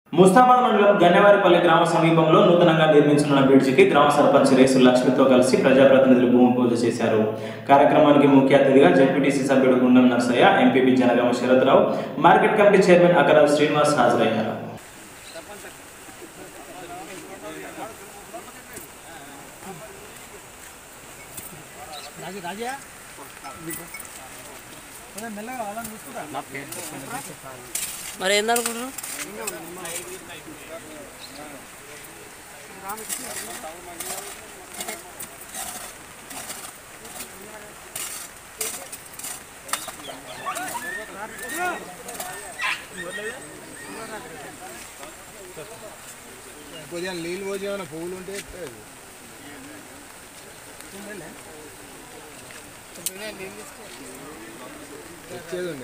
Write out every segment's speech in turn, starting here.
ముస్తాబాద్ మండలం గన్నెవారిపల్లి గ్రామ సమీపంలో నూతనంగా నిర్మించనున్న బ్రిడ్జికి గ్రామ సర్పంచ్ రేసు లక్ష్మితో కలిసి ప్రజాప్రతినిధులు భూమి పూజ చేశారు కార్యక్రమానికి ముఖ్య అతిథిగా జెడ్పీటీసీ సభ్యుడు Gundam Narsaiah MPP Janagama Sharath Rao market committee chairman Akaral Srinivas హాజరయ్యారు మరి ఏందనుకుంటున్నావు కొద్దిగా నీళ్ళు పోసి ఏమైనా పువ్వులు ఉంటే ఎత్తేది. వచ్చేది ఉండే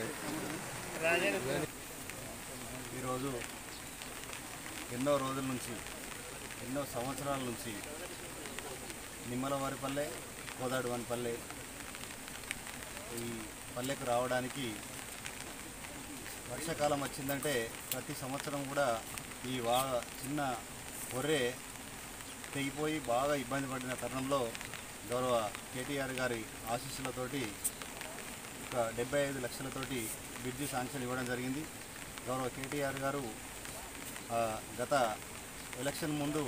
ఈరోజు ఎన్నో రోజుల నుంచి ఎన్నో సంవత్సరాల నుంచి నిమ్మలవారిపల్లె కోదాడు పల్లె ఈ పల్లెకు రావడానికి వర్షాకాలం వచ్చిందంటే ప్రతి సంవత్సరం కూడా ఈ వా చిన్న ఒర్రే తెగిపోయి బాగా ఇబ్బంది పడిన తరుణంలో గౌరవ కేటీఆర్ గారి ఆశీస్సులతోటి ఒక డెబ్బై ఐదు లక్షలతోటి బ్రిడ్జి శాంక్షన్ ఇవ్వడం జరిగింది గౌరవ కేటీఆర్ గారు ఆ, గత ఎలక్షన్ ముందు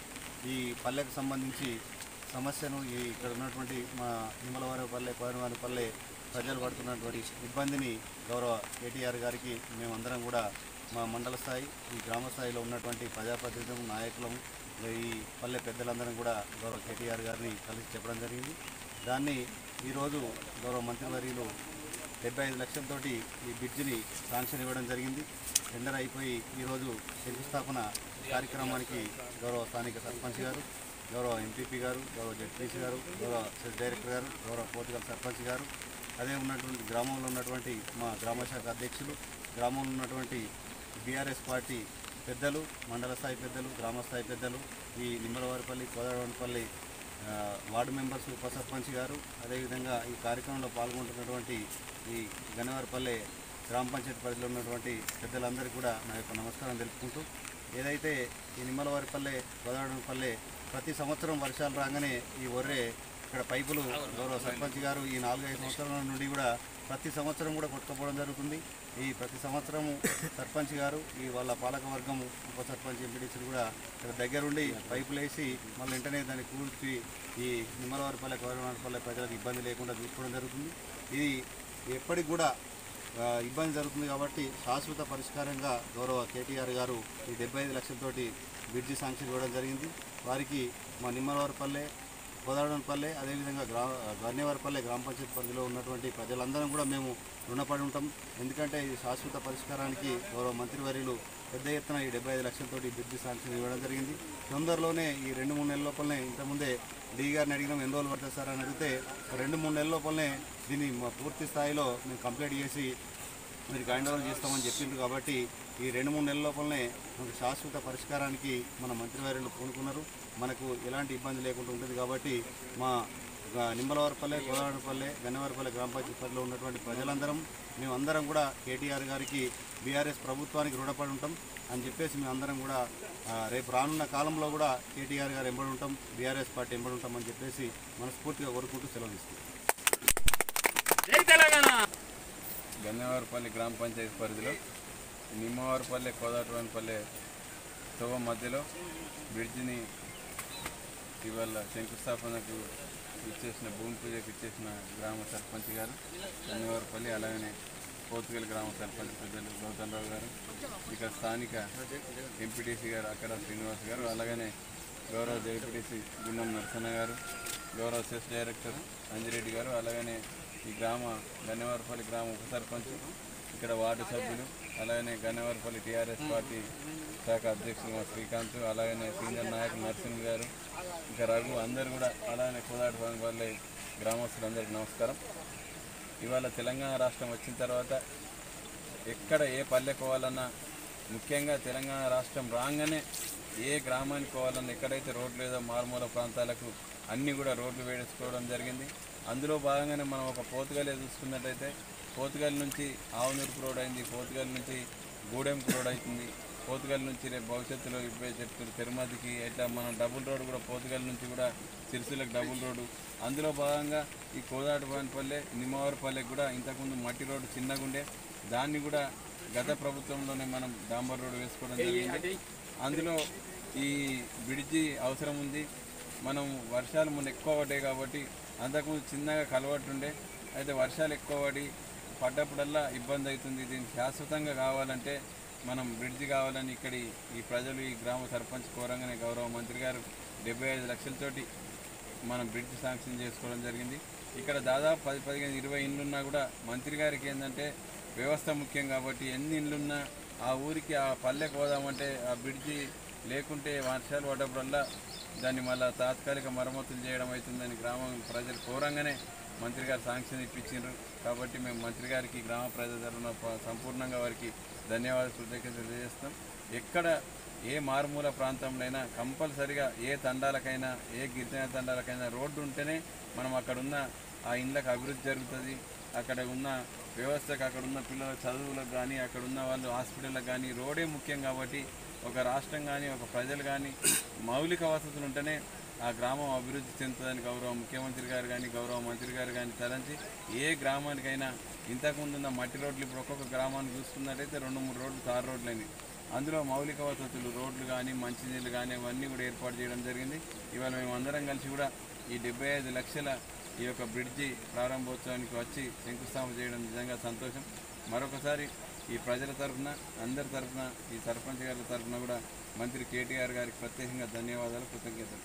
ఈ పల్లెకు సంబంధించి సమస్యను ఈ ఇక్కడ ఉన్నటువంటి మా నిమ్మలవారిపల్లె కోరవారిపల్లె ప్రజలు పడుతున్నటువంటి ఇబ్బందిని గౌరవ కేటీఆర్ గారికి మేమందరం కూడా మా మండల స్థాయి ఈ గ్రామ స్థాయిలో ఉన్నటువంటి ప్రజాప్రతినిధులు నాయకులం ఈ పల్లె పెద్దలందరం కూడా గౌరవ కేటీఆర్ గారిని కలిసి చెప్పడం జరిగింది దాన్ని ఈరోజు గౌరవ మంత్రివర్యులు డెబ్బై ఐదు లక్షలతోటి ఈ బ్రిడ్జిని శాంక్షన్ ఇవ్వడం జరిగింది టెండర్ అయిపోయి ఈరోజు శంకుస్థాపన కార్యక్రమానికి గౌరవ స్థానిక సర్పంచ్ గారు గౌరవ ఎంపీపీ గారు గౌరవ జడ్పీసీ గారు గౌరవ సెస్ డైరెక్టర్ గారు గౌరవ పోతుగల్ సర్పంచ్ గారు అదే ఉన్నటువంటి గ్రామంలో ఉన్నటువంటి మా గ్రామ శాఖ అధ్యక్షులు గ్రామంలో ఉన్నటువంటి బీఆర్ఎస్ పార్టీ పెద్దలు మండల స్థాయి పెద్దలు గ్రామ స్థాయి పెద్దలు ఈ నిమ్మలవారిపల్లి కోదాడవనపల్లి ఆ, వార్డు మెంబర్స్ ఉప సర్పంచ్ గారు అదేవిధంగా ఈ కార్యక్రమంలో పాల్గొంటున్నటువంటి ఈ గన్నవారిపల్లె గ్రామ పంచాయతీ పరిధిలో ఉన్నటువంటి పెద్దలందరికీ కూడా నా యొక్క నమస్కారం తెలుపుకుంటూ ఏదైతే ఈ నిమ్మలవారిపల్లె గోదావరిపల్లె ప్రతి సంవత్సరం వర్షాలు రాగానే ఈ ఒర్రే ఇక్కడ పైపులు గౌరవ సర్పంచ్ గారు ఈ నాలుగైదు సంవత్సరాల నుండి కూడా ప్రతి సంవత్సరం కూడా కొట్టుకోవడం జరుగుతుంది ఈ ప్రతి సంవత్సరము సర్పంచ్ గారు ఈ వాళ్ళ పాలక వర్గం ఉప సర్పంచ్ ఎంపీడీసీలు కూడా ఇక్కడ దగ్గరుండి పైపులు వేసి మళ్ళీ వెంటనే దాన్ని కూల్చి ఈ నిమ్మలవారిపల్లె కోరవారిపల్లె ప్రజలకు ఇబ్బంది లేకుండా చూసుకోవడం జరుగుతుంది ఇది ఎప్పటికి కూడా ఆ, ఇబ్బంది జరుగుతుంది కాబట్టి శాశ్వత పరిష్కారంగా గౌరవ కేటీఆర్ గారు ఈ డెబ్బై ఐదు లక్షలతోటి బ్రిడ్జి శాంక్షన్ ఇవ్వడం జరిగింది వారికి మా నిమ్మలవారిపల్లె గోదావరిపల్లె అదేవిధంగా గ్రా గన్నేవారిపల్లె గ్రామ పంచాయతీ పరిధిలో ఉన్నటువంటి ప్రజలందరం కూడా మేము రుణపడి ఉంటాం ఎందుకంటే ఈ శాశ్వత పరిష్కారానికి గౌరవ మంత్రివర్యులు పెద్ద ఎత్తున ఈ డెబ్బై ఐదు లక్షలతోటి బ్రిడ్జి శాంక్షన్ ఇవ్వడం జరిగింది తొందరలోనే ఈ రెండు మూడు నెలల లోపలనే ఇంతకుముందే డీ గారిని అడిగినాం ఎన్ని రోజులు పడుతుంది సార్ అని అడిగితే రెండు మూడు నెలల లోపలనే దీన్ని మా పూర్తి స్థాయిలో మేము కంప్లీట్ చేసి మీరు హ్యాండ్ ఓవర్ చేస్తామని చెప్పిండ్రు కాబట్టి ఈ రెండు మూడు నెలల లోపలనే మనకు శాశ్వత పరిష్కారానికి మన మంత్రివర్యులు పూనుకున్నారు మనకు ఎలాంటి ఇబ్బంది లేకుండా ఉంటుంది కాబట్టి మా గ- నిమ్మలవారిపల్లె గోదావరిపల్లె గన్నవారిపల్లె గ్రామ పంచాయతీ పరిధిలో ఉన్నటువంటి ప్రజలందరం మేమందరం కూడా కేటీఆర్ గారికి బీఆర్ఎస్ ప్రభుత్వానికి రుణపడి ఉంటాం అని చెప్పేసి మేమందరం కూడా ఆ, రేపు రానున్న కాలంలో కూడా కేటీఆర్ గారు ఎంబడి ఉంటాం బీఆర్ఎస్ పార్టీ ఎంబడి ఉంటాం అని చెప్పేసి మనస్ఫూర్తిగా కోరుకుంటూ సెలవు ఇస్తాం గన్నవారిపల్లి గ్రామ పంచాయతీ పరిధిలో నిమ్మవారిపల్లె కోదాటవానిపల్లె తోవ మధ్యలో బ్రిడ్జిని ఇవాళ శంకుస్థాపనకు ఇచ్చేసిన భూమి పూజకు ఇచ్చేసిన గ్రామ సర్పంచ్ గారు గన్నవారిపల్లి అలాగనే పోతుగల్ గ్రామ సర్పంచ్ పెద్దలు గౌతమ్ రావు గారు ఇక్కడ స్థానిక ఎంపీటీసీ గారు అక్కడ శ్రీనివాస్ గారు అలాగనే గౌరవ జేపీటీసీ గుండం నరసన్న గారు గౌరవ సెస్ డైరెక్టర్ అంజిరెడ్డి గారు అలాగనే ఈ గ్రామ గన్నవారిపల్లి గ్రామ ఉప సర్పంచ్ ఇక్కడ వార్డు సభ్యులు అలాగనే గన్నవారిపల్లి టీఆర్ఎస్ పార్టీ శాఖ అధ్యక్షులు మా శ్రీకాంత్ అలాగనే సీనియర్ నాయకులు నరసింహ్ గారు ఇంకా రఘు అందరూ కూడా అలాగనే కోదాటి వాళ్ళ గ్రామస్తులందరికీ నమస్కారం ఇవాళ తెలంగాణ రాష్ట్రం వచ్చిన తర్వాత ఎక్కడ ఏ పల్లె పోవాలన్నా ముఖ్యంగా తెలంగాణ రాష్ట్రం రాగానే ఏ గ్రామానికి పోవాలన్నా ఎక్కడైతే రోడ్లు లేదో మారుమూల ప్రాంతాలకు అన్నీ కూడా రోడ్లు వేసుకోవడం జరిగింది అందులో భాగంగానే మనం ఒక పోతుగలే చూసుకున్నట్టయితే పోతుగల్ నుంచి ఆవునూరుకు రోడ్ అయింది పోతుగల్ నుంచి గూడెంకు రోడ్ అవుతుంది పోతుగల్ నుంచి రేపు భవిష్యత్తులో ఇప్పుడే చెప్తున్నారు తిరుమతికి ఇట్లా మనం డబుల్ రోడ్ కూడా పోతుగల్ నుంచి కూడా సిరిసిలకు డబుల్ రోడ్డు అందులో భాగంగా ఈ కోదాటపానిపల్లె నిమ్మవారిపల్లె కూడా ఇంతకుముందు మట్టి రోడ్డు చిన్నగా ఉండే దాన్ని కూడా గత ప్రభుత్వంలోనే మనం డాంబర్ రోడ్డు వేసుకోవడం జరిగింది అందులో ఈ బ్రిడ్జి అవసరం ఉంది మనం వర్షాలు మొన్న ఎక్కువ పడ్డాయి కాబట్టి అంతకుముందు చిన్నగా కలవట్టుండే అయితే వర్షాలు ఎక్కువ పడి పడ్డప్పుడల్లా ఇబ్బంది అవుతుంది దీన్ని శాశ్వతంగా కావాలంటే మనం బ్రిడ్జి కావాలని ఇక్కడి ఈ ప్రజలు ఈ గ్రామ సర్పంచ్ కోరంగానే గౌరవ మంత్రి గారు డెబ్బై ఐదు లక్షలతోటి మనం బ్రిడ్జ్ శాంక్షన్ చేసుకోవడం జరిగింది ఇక్కడ దాదాపు పది పదిహేను ఇరవై ఇండ్లున్నా కూడా మంత్రి గారికి ఏంటంటే వ్యవస్థ ముఖ్యం కాబట్టి ఎన్ని ఇండ్లున్నా ఆ ఊరికి ఆ పల్లెకి పోదామంటే ఆ బ్రిడ్జి లేకుంటే వర్షాలు పడ్డప్పుడల్లా దాన్ని మళ్ళీ తాత్కాలిక మరమ్మతులు చేయడం అవుతుందని గ్రామం ప్రజలు కోరంగానే మంత్రి గారు శాంక్షన్ ఇప్పించారు కాబట్టి మేము మంత్రి గారికి గ్రామ ప్రజల తరఫున ప- సంపూర్ణంగా వారికి ధన్యవాదాలు కృతజ్ఞతలు తెలియజేస్తాం ఎక్కడ ఏ మారుమూల ప్రాంతంలో కంపల్సరిగా ఏ తండాలకైనా ఏ గిరిజన తండాలకైనా రోడ్డు ఉంటేనే మనం అక్కడ ఉన్న ఆ ఇండ్లకు అభివృద్ధి జరుగుతుంది అక్కడ ఉన్న వ్యవస్థకు అక్కడ ఉన్న పిల్లల చదువులకు కానీ అక్కడ ఉన్న వాళ్ళు హాస్పిటల్లకు కానీ రోడే ముఖ్యం కాబట్టి ఒక రాష్ట్రం కానీ ఒక ప్రజలు కానీ మౌలిక వసతులు ఉంటేనే ఆ గ్రామం అభివృద్ధి చెందుతుందని గౌరవ ముఖ్యమంత్రి గారు కానీ గౌరవ మంత్రి గారు కానీ తలంచి ఏ గ్రామానికైనా ఇంతకుముందు ఉన్న మట్టి రోడ్లు ఇప్పుడు ఒక్కొక్క గ్రామాన్ని చూసుకున్నట్టయితే రెండు మూడు రోడ్లు తారు రోడ్లని అందులో మౌలిక వసతులు రోడ్లు కానీ మంచినీళ్ళు కానీ అవన్నీ కూడా ఏర్పాటు చేయడం జరిగింది ఇవాళ మేము అందరం కలిసి కూడా ఈ డెబ్బై ఐదు లక్షల ఈ యొక్క బ్రిడ్జి ప్రారంభోత్సవానికి వచ్చి శంకుస్థాపన చేయడం నిజంగా సంతోషం మరొకసారి ఈ ప్రజల తరఫున అందరి తరఫున ఈ సర్పంచ్ గారి తరఫున కూడా మంత్రి కేటీఆర్ గారికి ప్రత్యేకంగా ధన్యవాదాలు కృతజ్ఞతలు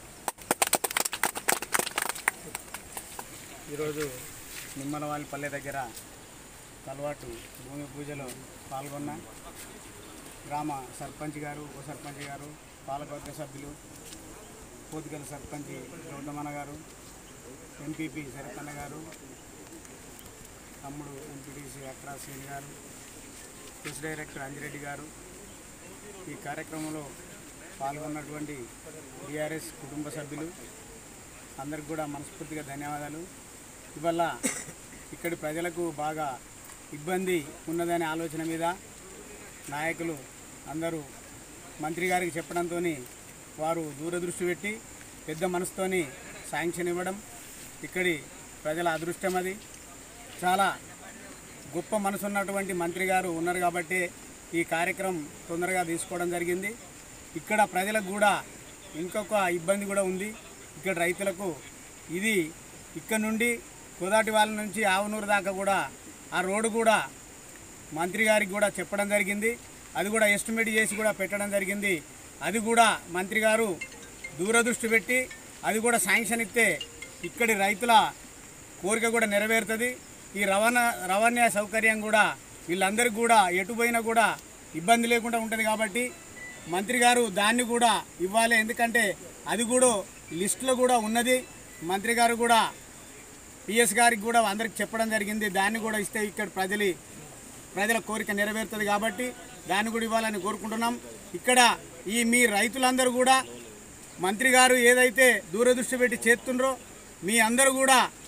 ఈరోజు నిమ్మలవాళ్ళపల్లె దగ్గర తలవాటు భూమి పూజలో పాల్గొన్న గ్రామ సర్పంచ్ గారు ఉప సర్పంచ్ గారు పాలకవర్గ సభ్యులు పోతుగల సర్పంచ్ గౌతమన్న గారు ఎంపీపీ శరతన్న గారు తమ్ముడు ఎంపీటీసీ అక్రా శ్రీని గారు ప్రెస్ డైరెక్టర్ అంజిరెడ్డి గారు ఈ కార్యక్రమంలో పాల్గొన్నటువంటి టీఆర్ఎస్ కుటుంబ సభ్యులు అందరికి కూడా మనస్ఫూర్తిగా ధన్యవాదాలు ఇవల్ల ఇక్కడి ప్రజలకు బాగా ఇబ్బంది ఉన్నదనే ఆలోచన మీద నాయకులు అందరూ మంత్రి గారికి చెప్పడంతో వారు దూరదృష్టి పెట్టి పెద్ద మనసుతోని శాంక్షన్ ఇవ్వడం ఇక్కడి ప్రజల అదృష్టం అది చాలా గొప్ప మనసు ఉన్నటువంటి మంత్రి గారు ఉన్నారు కాబట్టి ఈ కార్యక్రమం తొందరగా తీసుకోవడం జరిగింది ఇక్కడ ప్రజలకు కూడా ఇంకొక ఇబ్బంది కూడా ఉంది ఇక్కడ రైతులకు ఇది ఇక్కడ నుండి కోదాటి వాళ్ళ నుంచి ఆవనూరు దాకా కూడా ఆ రోడ్డు కూడా మంత్రి గారికి కూడా చెప్పడం జరిగింది అది కూడా ఎస్టిమేట్ చేసి కూడా పెట్టడం జరిగింది అది కూడా మంత్రి గారు దూరదృష్టి పెట్టి అది కూడా శాంక్షన్ ఇస్తే ఇక్కడి రైతుల కోరిక కూడా నెరవేరుతుంది ఈ రవాణా రవాణా సౌకర్యం కూడా వీళ్ళందరికీ కూడా ఎటు పోయినా కూడా ఇబ్బంది లేకుండా ఉంటుంది కాబట్టి మంత్రి గారు దాన్ని కూడా ఇవ్వాలి ఎందుకంటే అది కూడా లిస్టులో కూడా ఉన్నది మంత్రి గారు కూడా పిఎస్ గారికి కూడా అందరికి చెప్పడం జరిగింది దాన్ని కూడా ఇస్తే ఇక్కడ ప్రజలు ప్రజల కోరిక నెరవేరుతుంది కాబట్టి దాన్ని కూడా ఇవ్వాలని కోరుకుంటున్నాం ఇక్కడ ఈ మీ రైతులందరూ కూడా మంత్రి గారు ఏదైతే దూరదృష్టి పెట్టి చేస్తుండ్రో మీ అందరూ కూడా